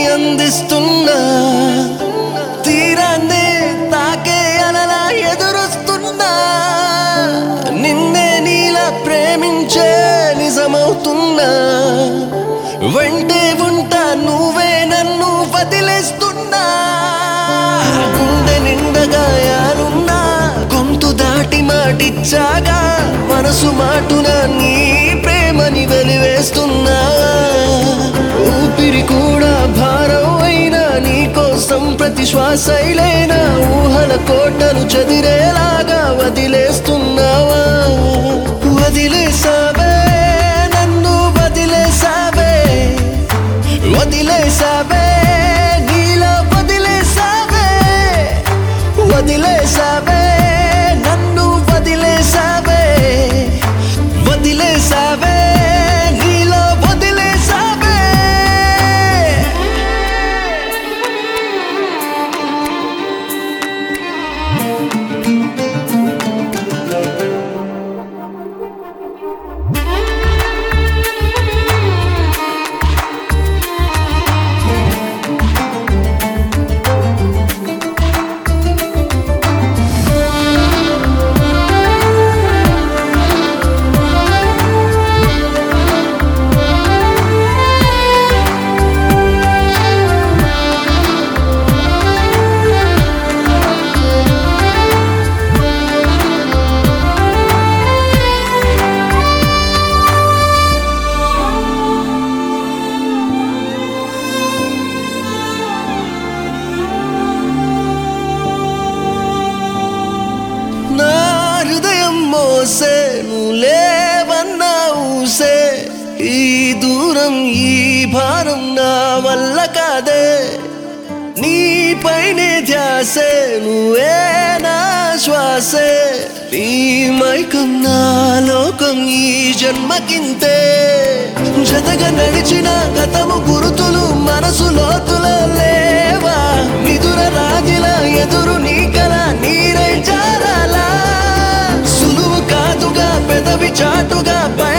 అందిస్తున్నా తీరాన్నే తాకే అలలా ఎదురుస్తున్నా నిన్నే నీలా ప్రేమించే నిజమవుతున్నా వెంటే ఉంటా నువ్వే నన్ను వదిలేస్తున్నా గుండె నిండగా యారున్నా గొంతు దాటి మాటిచ్చాగా మనసు మాటున నీ ప్రేమని వెలివేస్తున్నా ఊపిరి కూడా భారం అయినా నీ కోసం ప్రతి శ్వాసైలైనా ఊహల కోటలు చదిరేలాగా వదిలేస్తున్నావా వదిలేసావే నన్ను వదిలేసావే వదిలేసావే నీలా వదిలేసావే వదిలేసావే నన్ను వదిలేసావే వదిలేసావే నీలా వదిలేసావే నా హృదయం మోసే నువ్వు లేవన్నా ఊసే ఈ దూరం ఈ భారం నా వల్ల కాదే నీపైనే ధ్యాసే నువ్వే నా శ్వాసే నీ మైకం నా లోకం ఈ జన్మకింతే జతగా నడిచిన గతము గురుతులు మనసు లోతులో లేవా నిదుర రాజిల ఎదురు నీ కల నీరై జారాలా సులువు కాదుగా పెదవి చాటుగా